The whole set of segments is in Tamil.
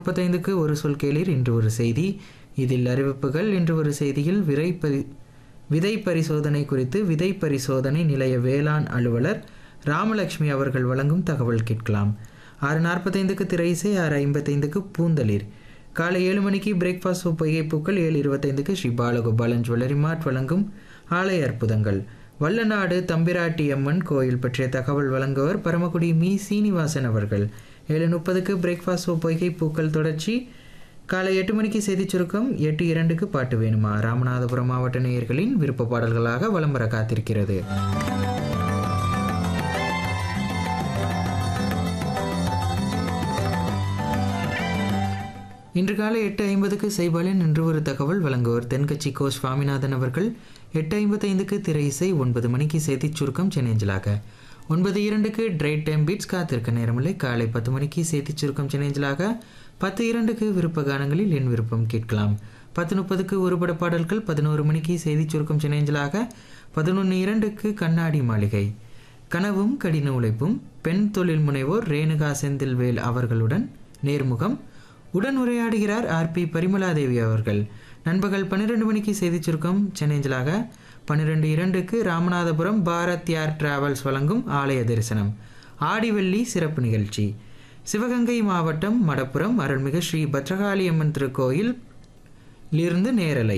முப்பத்தைந்துக்கு ஒரு சொல் கேளீர் இன்று ஒரு செய்தி இதில் அறிவிப்புகள் இன்று ஒரு செய்தியில் விரை பரி விதை பரிசோதனை குறித்து விதை பரிசோதனை நிலைய வேளாண் அலுவலர் ராமலட்சுமி அவர்கள் வழங்கும் தகவல் கேட்கலாம் ஆறு நாற்பத்தைந்துக்கு திரைசை ஆறு ஐம்பத்தைந்துக்கு பூந்தளிர் காலை ஏழு மணிக்கு பிரேக்ஃபாஸ்ட் பொய்கை பூக்கள் ஏழு இருபத்தைந்துக்கு ஸ்ரீ பாலகோபாலன் ஜுவல்லரி மார்ட் வழங்கும் ஆலய அற்புதங்கள் வல்லநாடு தம்பிராட்டி அம்மன் கோயில் பற்றிய தகவல் வழங்குவர் பரமக்குடி மீ சீனிவாசன் அவர்கள் ஏழு முப்பதுக்கு பிரேக்ஃபாஸ்ட் பொய்கை பூக்கள் தொடர்ச்சி காலை எட்டு மணிக்கு செய்திச் சுருக்கம் எட்டு இரண்டுக்கு பாட்டு வேணுமா ராமநாதபுரம் மாவட்ட நேயர்களின் விருப்ப பாடல்களாக வலம் வர காத்திருக்கிறது இன்று காலை எட்டு ஐம்பதுக்கு செய்பாலின் இன்று ஒரு தகவல் வழங்குவர் தென்கட்சி கோ சுவாமிநாதன் அவர்கள் எட்டு ஐம்பத்தைந்துக்கு திரை இசை ஒன்பது மணிக்கு செய்திச் சுருக்கம் சென்னேஞ்சலாக ஒன்பது இரண்டுக்கு ட்ரைட் டைம் பீட்ஸ் காத்திருக்க நேரமில்லை காலை பத்து மணிக்கு செய்திச் சுருக்கம் சென்னேஞ்சலாக பத்து இரண்டுக்கு விருப்ப கானங்களில் என் விருப்பம் கேட்கலாம் பத்து முப்பதுக்கு ஒருபட பாடல்கள் பதினோரு மணிக்கு செய்திச் சுருக்கம் சென்னேஞ்சலாக பதினொன்று இரண்டுக்கு கண்ணாடி மாளிகை கனவும் கடின உழைப்பும் பெண் தொழில் முனைவோர் ரேணுகா செந்தில்வேல் அவர்களுடன் நேர்முகம் உடன் உரையாடுகிறார் ஆர் பி பரிமலாதேவி அவர்கள் நண்பகல் பன்னிரெண்டு மணிக்கு செய்திச் சுருக்கம் சென்னேஞ்சலாக பன்னிரெண்டு இரண்டுக்கு ராமநாதபுரம் பாரத் யார் டிராவல்ஸ் வழங்கும் ஆலய தரிசனம் ஆடிவெள்ளி சிறப்பு நிகழ்ச்சி சிவகங்கை மாவட்டம் மடப்புரம் அருள்மிகு ஸ்ரீ பத்ரகாளி அம்மன் திருக்கோயில் இருந்து நேரலை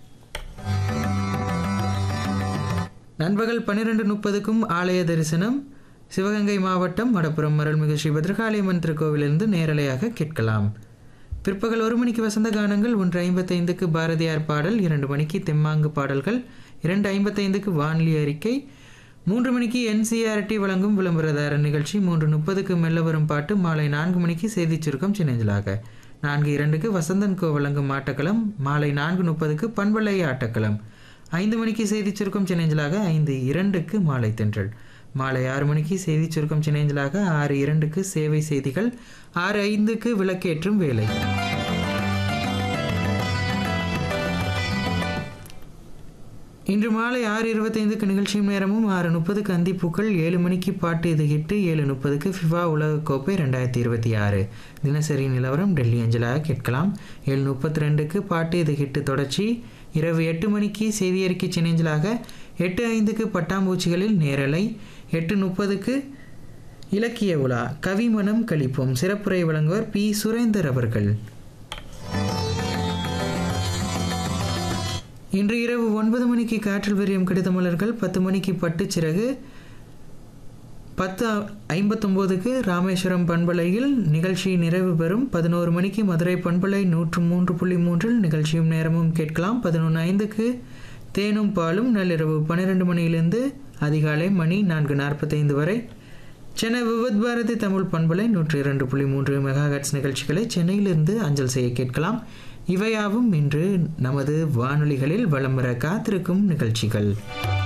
நண்பகல் பன்னிரெண்டு முப்பதுக்கும் ஆலய தரிசனம் சிவகங்கை மாவட்டம் மடப்புறம் அருள்மிகு ஸ்ரீ பத்ரகாளியம்மன் திருக்கோவிலிருந்து நேரலையாக கேட்கலாம் பிற்பகல் ஒரு மணிக்கு வசந்த கானங்கள் ஒன்று ஐம்பத்தைந்துக்கு பாரதியார் பாடல் இரண்டு மணிக்கு தெம்மாங்கு பாடல்கள் இரண்டு ஐம்பத்தைந்துக்கு வானொலி அறிக்கை மூன்று மணிக்கு என்சிஆர்டி வழங்கும் விளம்பரதார நிகழ்ச்சி மூன்று முப்பதுக்கு மெல்ல வரும் பாட்டு மாலை நான்கு மணிக்கு செய்திச் சுருக்கம் சின்னஞ்சலாக நான்கு இரண்டுக்கு வசந்தன் கோ வழங்கும் ஆட்டக்களம் மாலை நான்கு முப்பதுக்கு பண்பலை ஆட்டக்களம் ஐந்து மணிக்கு செய்திச் சுருக்கம் சின்னஞ்சலாக ஐந்து இரண்டுக்கு மாலை தென்றல் மாலை ஆறு மணிக்கு செய்திச் சுருக்கம் சின்னஞ்சலாக ஆறு இரண்டுக்கு சேவை செய்திகள் ஆறு ஐந்துக்கு விளக்கேற்றும் வேலை இன்று மாலை ஆறு இருபத்தைந்துக்கு நிகழ்ச்சியும் நேரமும் ஆறு முப்பதுக்கு அந்திப்பூக்கள் ஏழு மணிக்கு பாட்டு இது ஹிட்டு ஏழு முப்பதுக்கு ஃபிஃபா உலகக்கோப்பை ரெண்டாயிரத்தி இருபத்தி ஆறு தினசரி நிலவரம் டெல்லி அஞ்சலாக கேட்கலாம் ஏழு முப்பத்தி ரெண்டுக்கு பாட்டு இது ஹிட்டு தொடர்ச்சி இரவு எட்டு மணிக்கு செய்தி அறிக்கை சின்னஞ்சலாக எட்டு ஐந்துக்கு பட்டாம்பூச்சிகளில் நேரலை எட்டு முப்பதுக்கு இலக்கிய உலா கவிமனம் கழிப்போம் சிறப்புரை வழங்குவர் பி சுரேந்தர் அவர்கள் இன்று இரவு ஒன்பது மணிக்கு காற்றில் விரியும் கடிதமலர்கள் பத்து மணிக்கு பட்டுச்சிறகு பத்து ஐம்பத்தொம்போதுக்கு ராமேஸ்வரம் பண்பலையில் நிகழ்ச்சி நிறைவு பெறும் பதினோரு மணிக்கு மதுரை பண்பலை நூற்று மூன்று புள்ளி மூன்றில் நிகழ்ச்சியும் நேரமும் கேட்கலாம் பதினொன்று ஐந்துக்கு தேனும் பாலும் நள்ளிரவு பன்னிரெண்டு மணியிலிருந்து அதிகாலை மணி நான்கு நாற்பத்தைந்து வரை சென்னை விவத் பாரதி தமிழ் பண்பலை நூற்றி இரண்டு புள்ளி மூன்று மெகாஹட்ஸ் நிகழ்ச்சிகளை சென்னையிலிருந்து அஞ்சல் செய்ய கேட்கலாம் இவையாவும் இன்று நமது வானொலிகளில் வலம் வர காத்திருக்கும் நிகழ்ச்சிகள்